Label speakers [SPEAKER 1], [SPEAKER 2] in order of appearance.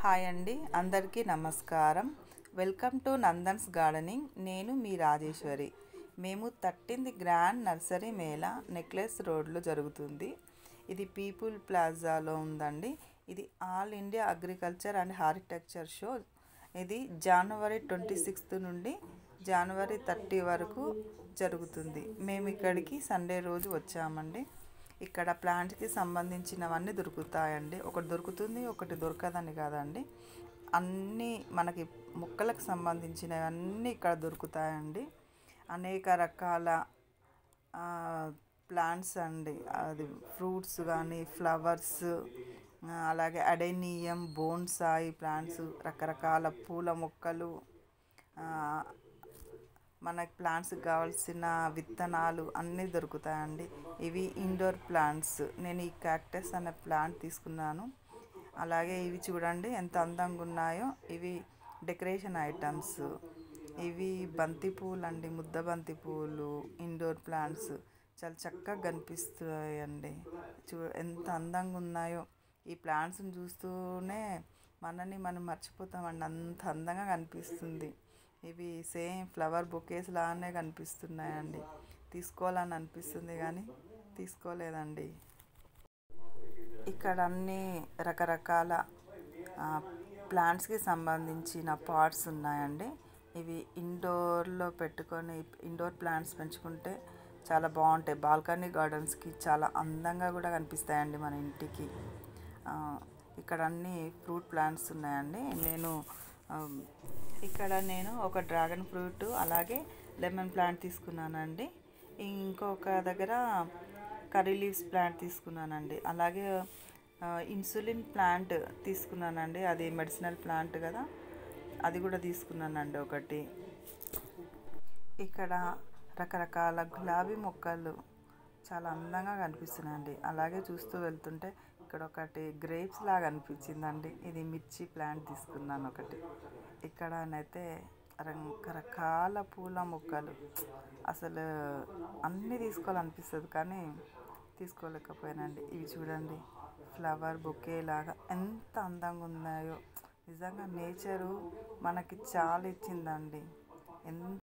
[SPEAKER 1] hi అండి అందరికీ నమస్కారం వెల్కమ్ టు నందన్స్ గార్డెనింగ్ నేను మీ రాజేశ్వరి మేము thirteenth grand nursery mela Necklace రోడ్లో జరుగుతుంది ఇది పీపుల్ ప్లాజాలో ఉందండి ఇది all India agriculture and horticulture show ఇది జనవరి ట్వంటీ సిక్స్త్ నుండి జనవరి థర్టీ వరకు జరుగుతుంది మేము ఇక్కడికి సండే రోజు వచ్చామండి ఇక్కడ ప్లాంట్కి సంబంధించినవన్నీ దొరుకుతాయండి ఒకటి దొరుకుతుంది ఒకటి దొరకదని కాదండి అన్నీ మనకి మొక్కలకు సంబంధించినవన్నీ ఇక్కడ దొరుకుతాయండి అనేక రకాల ప్లాంట్స్ అండి అది ఫ్రూట్స్ కానీ ఫ్లవర్స్ అలాగే అడెనియం బోన్సాయి ప్లాంట్స్ రకరకాల పూల మొక్కలు మనకి ప్లాంట్స్కి కావాల్సిన విత్తనాలు అన్నీ దొరుకుతాయండి ఇవి ఇండోర్ ప్లాంట్స్ నేను ఈ క్యాక్టస్ అనే ప్లాంట్ తీసుకున్నాను అలాగే ఇవి చూడండి ఎంత అందంగా ఉన్నాయో ఇవి డెకరేషన్ ఐటమ్స్ ఇవి బంతి పూలు అండి ముద్ద బంతి పూలు ఇండోర్ ప్లాంట్స్ చాలా చక్కగా కనిపిస్తాయండి చూ ఎంత అందంగా ఉన్నాయో ఈ ప్లాంట్స్ని చూస్తూనే మనని మనం మర్చిపోతామండి అంత అందంగా కనిపిస్తుంది ఇవి సేమ్ ఫ్లవర్ బొకేస్ లాగానే కనిపిస్తున్నాయండి తీసుకోవాలని అనిపిస్తుంది కానీ తీసుకోలేదండి ఇక్కడ అన్ని రకరకాల ప్లాంట్స్కి సంబంధించిన పాట్స్ ఉన్నాయండి ఇవి ఇండోర్లో పెట్టుకొని ఇండోర్ ప్లాంట్స్ పెంచుకుంటే చాలా బాగుంటాయి బాల్కనీ గార్డెన్స్కి చాలా అందంగా కూడా కనిపిస్తాయండి మన ఇంటికి ఇక్కడ అన్ని ఫ్రూట్ ప్లాంట్స్ ఉన్నాయండి నేను ఇక్కడ నేను ఒక డ్రాగన్ ఫ్రూట్ అలాగే లెమన్ ప్లాంట్ తీసుకున్నానండి ఇంకొక దగ్గర కర్రీ లీవ్స్ ప్లాంట్ తీసుకున్నానండి అలాగే ఇన్సులిన్ ప్లాంట్ తీసుకున్నానండి అది మెడిసినల్ ప్లాంట్ కదా అది కూడా తీసుకున్నానండి ఒకటి ఇక్కడ రకరకాల గులాబీ మొక్కలు చాలా అందంగా కనిపిస్తున్నాయండి అలాగే చూస్తూ వెళ్తుంటే ఇక్కడ ఒకటి గ్రేప్స్ లాగా అనిపించిందండి ఇది మిర్చి ప్లాంట్ తీసుకున్నాను ఒకటి ఇక్కడనైతే రకరకాల పూల మొక్కలు అసలు అన్నీ తీసుకోవాలనిపిస్తుంది కానీ తీసుకోలేకపోయానండి ఇవి చూడండి ఫ్లవర్ బొకే లాగా ఎంత అందంగా ఉన్నాయో నిజంగా నేచరు మనకి చాలా ఇచ్చిందండి ఎంత